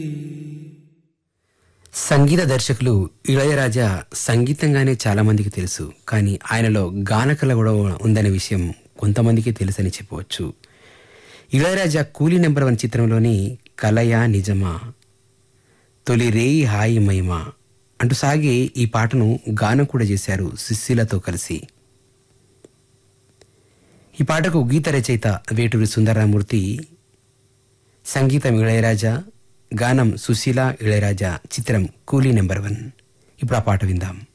సంగీత దర్శకులు ఇళయరాజా సంగీతంగానే చాలా మందికి తెలుసు కానీ ఆయనలో గానకళ కూడా ఉందనే విషయం కొంతమందికి తెలుసని చెప్పవచ్చు ఇళయరాజా కూలీ నెంబర్ వన్ చిత్రంలోని కలయా నిజమా తొలి రేయి హాయి మహిమ అంటూ సాగే ఈ పాటను గానం కూడా చేశారు సుశీలతో కలిసి ఈ పాటకు గీత రచయిత వేటూరి సుందరరామూర్తి సంగీతం ఇళయరాజా గానం సుశీల ఇళయరాజా చిత్రం కూలీ నెంబర్ వన్ ఇప్పుడు ఆ పాట విందాం